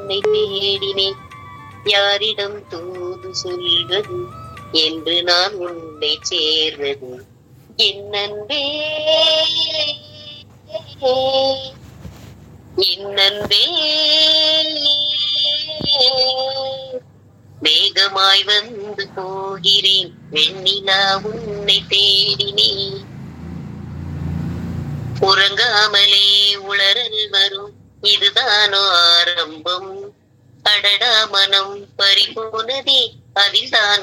உன்னை தேடினேன் யாரிடம் தூது சொல்வது என்று நான் உன்னை சேர்வது என் அன்பே என் அன்பே வேகமாய் வந்து போகிறேன் வெண்ணிலா உன்னை தேடினேன் உறங்காமலே உளறல் வரும் இதுதானோ ஆரம்பம் அடடா மனம் பறிபோனதே அதில் தான்